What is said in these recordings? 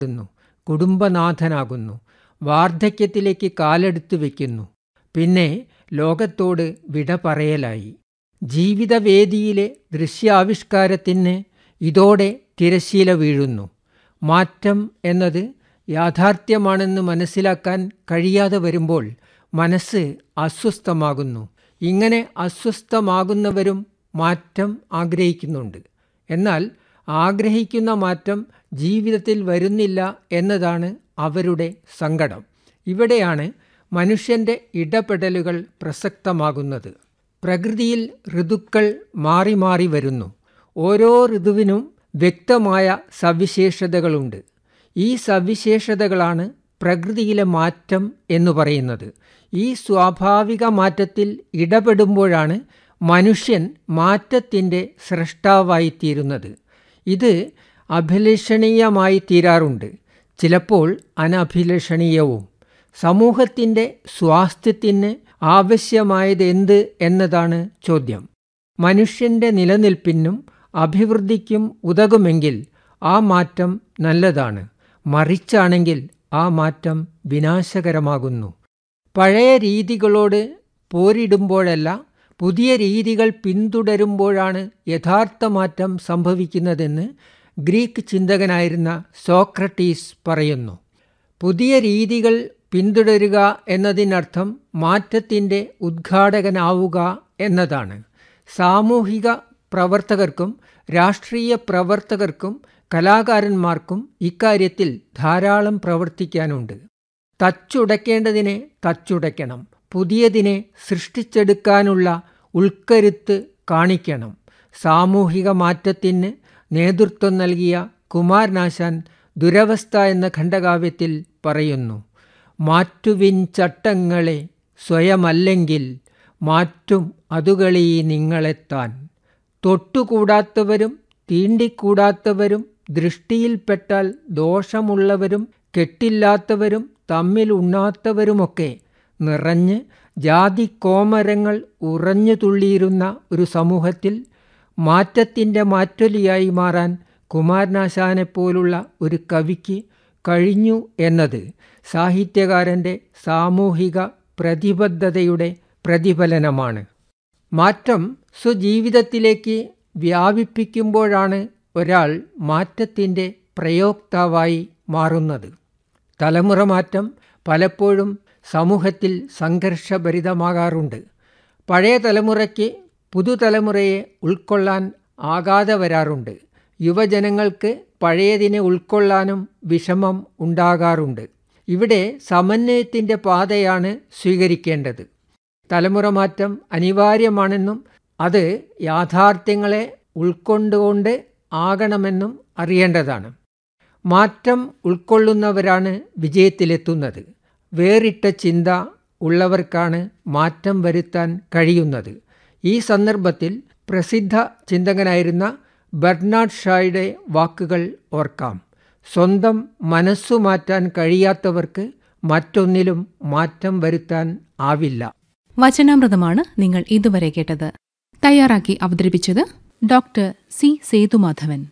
ുന്നു കുടുംബനാഥനാകുന്നു വാർദ്ധക്യത്തിലേക്ക് കാലെടുത്തു വയ്ക്കുന്നു പിന്നെ ലോകത്തോട് വിട പറയലായി ജീവിതവേദിയിലെ ദൃശ്യാവിഷ്കാരത്തിന് ഇതോടെ തിരശീല വീഴുന്നു മാറ്റം എന്നത് യാഥാർത്ഥ്യമാണെന്ന് മനസ്സിലാക്കാൻ കഴിയാതെ വരുമ്പോൾ മനസ്സ് അസ്വസ്ഥമാകുന്നു ഇങ്ങനെ അസ്വസ്ഥമാകുന്നവരും മാറ്റം ആഗ്രഹിക്കുന്നുണ്ട് എന്നാൽ ആഗ്രഹിക്കുന്ന മാറ്റം ജീവിതത്തിൽ വരുന്നില്ല എന്നതാണ് അവരുടെ സങ്കടം ഇവിടെയാണ് മനുഷ്യൻ്റെ ഇടപെടലുകൾ പ്രസക്തമാകുന്നത് പ്രകൃതിയിൽ ഋതുക്കൾ മാറി മാറി വരുന്നു ഓരോ ഋതുവിനും വ്യക്തമായ സവിശേഷതകളുണ്ട് ഈ സവിശേഷതകളാണ് പ്രകൃതിയിലെ മാറ്റം എന്ന് പറയുന്നത് ഈ സ്വാഭാവിക മാറ്റത്തിൽ ഇടപെടുമ്പോഴാണ് മനുഷ്യൻ മാറ്റത്തിൻ്റെ സൃഷ്ടാവായിത്തീരുന്നത് ഇത് അഭിലഷണീയമായി തീരാറുണ്ട് ചിലപ്പോൾ അനഭിലഷണീയവും സമൂഹത്തിൻ്റെ സ്വാസ്ഥ്യത്തിന് ആവശ്യമായത് എന്ത് എന്നതാണ് ചോദ്യം മനുഷ്യൻ്റെ നിലനിൽപ്പിനും അഭിവൃദ്ധിക്കും ഉതകുമെങ്കിൽ ആ മാറ്റം നല്ലതാണ് മറിച്ചാണെങ്കിൽ ആ മാറ്റം വിനാശകരമാകുന്നു പഴയ രീതികളോട് പോരിടുമ്പോഴല്ല പുതിയ രീതികൾ പിന്തുടരുമ്പോഴാണ് യഥാർത്ഥ മാറ്റം സംഭവിക്കുന്നതെന്ന് ഗ്രീക്ക് ചിന്തകനായിരുന്ന സോക്രട്ടീസ് പറയുന്നു പുതിയ രീതികൾ പിന്തുടരുക എന്നതിനർത്ഥം മാറ്റത്തിൻ്റെ ഉദ്ഘാടകനാവുക എന്നതാണ് സാമൂഹിക പ്രവർത്തകർക്കും രാഷ്ട്രീയ പ്രവർത്തകർക്കും കലാകാരന്മാർക്കും ഇക്കാര്യത്തിൽ ധാരാളം പ്രവർത്തിക്കാനുണ്ട് തച്ചുടയ്ക്കേണ്ടതിനെ തച്ചുടയ്ക്കണം പുതിയതിനെ സൃഷ്ടിച്ചെടുക്കാനുള്ള ഉൾക്കരുത്ത് കാണിക്കണം സാമൂഹിക മാറ്റത്തിന് നേതൃത്വം നൽകിയ കുമാരനാശാൻ ദുരവസ്ഥ എന്ന ഖണ്ഡകാവ്യത്തിൽ പറയുന്നു മാറ്റുവിൻ ചട്ടങ്ങളെ സ്വയമല്ലെങ്കിൽ മാറ്റും അതുകളീ നിങ്ങളെത്താൻ തൊട്ടുകൂടാത്തവരും തീണ്ടിക്കൂടാത്തവരും ദൃഷ്ടിയിൽപ്പെട്ടാൽ ദോഷമുള്ളവരും കെട്ടില്ലാത്തവരും തമ്മിലുണ്ണാത്തവരുമൊക്കെ നിറഞ്ഞ് ജാതി കോമരങ്ങൾ ഉറഞ്ഞു തുള്ളിയിരുന്ന ഒരു സമൂഹത്തിൽ മാറ്റത്തിൻ്റെ മാറ്റൊലിയായി മാറാൻ കുമാരനാശാനെപ്പോലുള്ള ഒരു കവിക്ക് കഴിഞ്ഞു എന്നത് സാഹിത്യകാരൻ്റെ സാമൂഹിക പ്രതിബദ്ധതയുടെ പ്രതിഫലനമാണ് മാറ്റം സ്വജീവിതത്തിലേക്ക് വ്യാപിപ്പിക്കുമ്പോഴാണ് ഒരാൾ മാറ്റത്തിൻ്റെ പ്രയോക്താവായി മാറുന്നത് തലമുറ മാറ്റം പലപ്പോഴും സമൂഹത്തിൽ സംഘർഷഭരിതമാകാറുണ്ട് പഴയ തലമുറയ്ക്ക് പുതുതലമുറയെ ഉൾക്കൊള്ളാൻ ആകാതെ വരാറുണ്ട് യുവജനങ്ങൾക്ക് പഴയതിനെ ഉൾക്കൊള്ളാനും വിഷമം ഉണ്ടാകാറുണ്ട് ഇവിടെ സമന്വയത്തിൻ്റെ പാതയാണ് സ്വീകരിക്കേണ്ടത് തലമുറ മാറ്റം അനിവാര്യമാണെന്നും അത് യാഥാർത്ഥ്യങ്ങളെ ഉൾക്കൊണ്ടുകൊണ്ട് ആകണമെന്നും അറിയേണ്ടതാണ് മാറ്റം ഉൾക്കൊള്ളുന്നവരാണ് വിജയത്തിലെത്തുന്നത് വേറിട്ട ചിന്ത ഉള്ളവർക്കാണ് മാറ്റം വരുത്താൻ കഴിയുന്നത് ഈ സന്ദർഭത്തിൽ പ്രസിദ്ധ ചിന്തകനായിരുന്ന ബെർണാഡ് ഷായുടെ വാക്കുകൾ ഓർക്കാം സ്വന്തം മനസ്സു മാറ്റാൻ കഴിയാത്തവർക്ക് മറ്റൊന്നിലും മാറ്റം വരുത്താൻ ആവില്ല വചനാമൃതമാണ് നിങ്ങൾ ഇതുവരെ കേട്ടത് തയ്യാറാക്കി അവതരിപ്പിച്ചത് ഡോക്ടർ സി സേതുമാധവൻ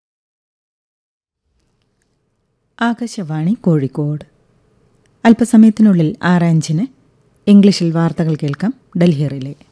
ആകാശവാണി കോഴിക്കോട് അല്പസമയത്തിനുള്ളിൽ ആറ് അഞ്ചിന് ഇംഗ്ലീഷിൽ വാർത്തകൾ കേൾക്കാം ഡൽഹി റിലേ